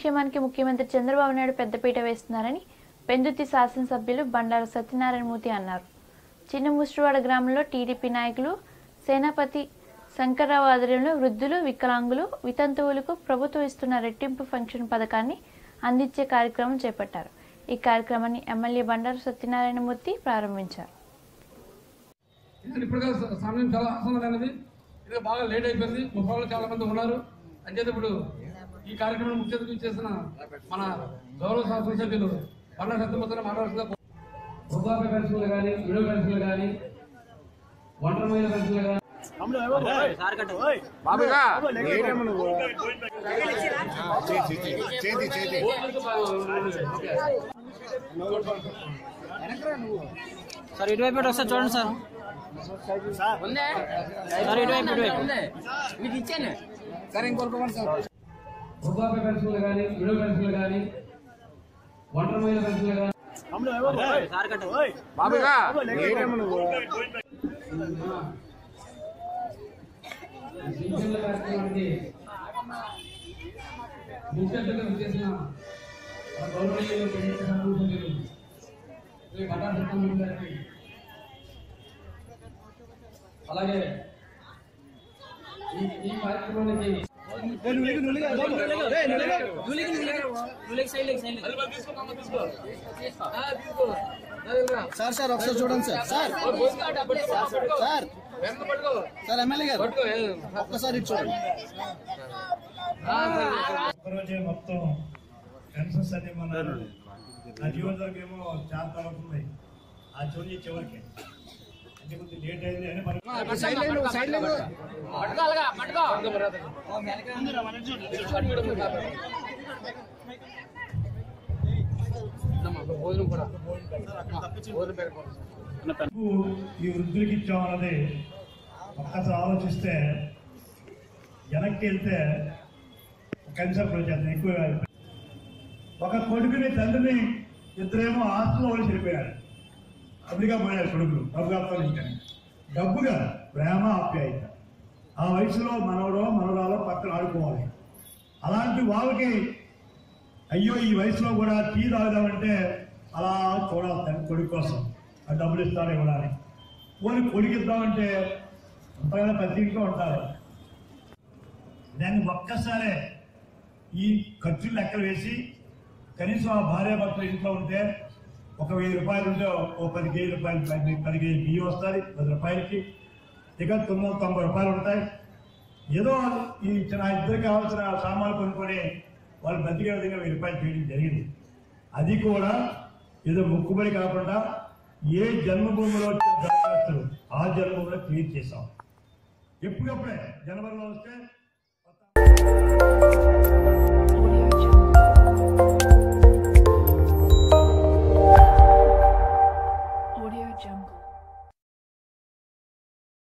సంక్షేమానికి ముఖ్యమంత్రి చంద్రబాబు నాయుడు పెద్దపీట వేస్తున్నారని పెందుతి శాసనసభ్యులు బండారు సత్యనారాయణమూర్తి అన్నారు చిన్న ముష్టివాడ గ్రామంలో టీడీపీ నాయకులు సేనాపతి శంకర్రావు ఆధ్వర్యంలో వృద్ధులు వికలాంగులు వితంతువులకు ప్రభుత్వం ఇస్తున్న రెట్టింపు ఫంక్షన్ పథకాన్ని అందించే కార్యక్రమం చేపట్టారు ఈ కార్యక్రమాన్ని ఎమ్మెల్యే బండారు సత్యనారాయణమూర్తి ప్రారంభించారు ఎందుకంటే ఇప్పుడు సమయం చాలా ఆసన్నమైనది ఇది బాగా లేట్ అయిపోయింది ముసలి చాలా మంది ఉన్నారు అంచేత ఇప్పుడు ఈ కార్యక్రమం ముఖ్య అతిథి చేసిన మన గౌరవ శాసనసభ్యులు పన్న సత్యమూర్తిని మాట్లాడుతున్న వృద్ధాప్య పెన్షన్లు కానీ విడో పెన్షన్లు కానీ ఒంటరి పెన్షన్లు కానీ సార్ ఇటువైపు ఇటు వస్తే చూడండి సార్ సార్ ఇటువైపు ఇటువైపు మీకు ఇచ్చాను వృద్ధాప్య పెన్షన్లు కానీ విడో పెన్షన్లు కానీ ఒంటరి పెన్షన్లు కానీ సార్ కట్టు సింగిల్ కార్యక్రమానికి ముఖ్య అతిథిగా చేసిన మన గౌరవనీయులు పెద్ద సభ్యులు శ్రీ బట్టా సత్యనారాయణ గారికి అలాగే ఈ ఈ కార్యక్రమానికి సార్ సార్ ఒకసారి చూడండి sir sir sir sir MLA గారు ఒక్కసారి ఇటు చూడండి ఒక్కరోజే మొత్తం పెన్షన్స్ అన్ని మన నా నియోజకవర్గం ఏమో చాలా అవుతుంది ఆ చూసి చివరికి అంటే కొంచెం లేట్ అయింది అని మనం భోజనం కూడా ఈ వృద్ధులకి ఇచ్చామన్నది ఒక్కసారి ఆలోచిస్తే వెనక్కి వెళ్తే కన్సెప్ట్ వచ్చేది ఎక్కువ ఒక కొడుకుని తండ్రిని ఇద్దరేమో హాస్టల్లో వాళ్ళు చనిపోయారు అమెరికా పోయారు కొడుకులు డబ్బుగా నుంచి డబ్బుగా ప్రేమ ఆప్యాయత ఆ వయసులో మనవడో మనవరాలో పక్కన ఆడుకోవాలి అలాంటి వాళ్ళకి అయ్యో ఈ వయసులో కూడా టీ తాగుదామంటే అలా చూడాలి తండ్రి కొడుకు కోసం ఆ డబ్బులు ఇస్తాడు ఇవ్వడానికి పోనీ కొడుకు ఇద్దామంటే అంతగా ప్రతి ఇంట్లో ఉంటారు దాన్ని ఒక్కసారే ఈ ఖర్చులు లెక్కలు వేసి కనీసం ఆ భార్య భర్తలు ఇంట్లో ఉంటే ఒక వెయ్యి రూపాయలు ఉంటే ఓ పది కేజీ రూపాయలు పది పది కేజీ బియ్యం వస్తుంది పది రూపాయలకి ఇక తొమ్మిది వందల తొంభై రూపాయలు ఉంటాయి ఏదో ఈ చిన్న ఇద్దరికి కావాల్సిన సామాన్లు కొనుక్కొని వాళ్ళు బతికే విధంగా వెయ్యి రూపాయలు చేయడం జరిగింది అది కూడా ఏదో మొక్కుబడి కాకుండా ఏ జన్మభూమిలో వచ్చిన దరఖాస్తులు ఆ జన్మభూమిలో క్లియర్ చేశాం ఎప్పుడప్పుడే జనవరిలో వస్తే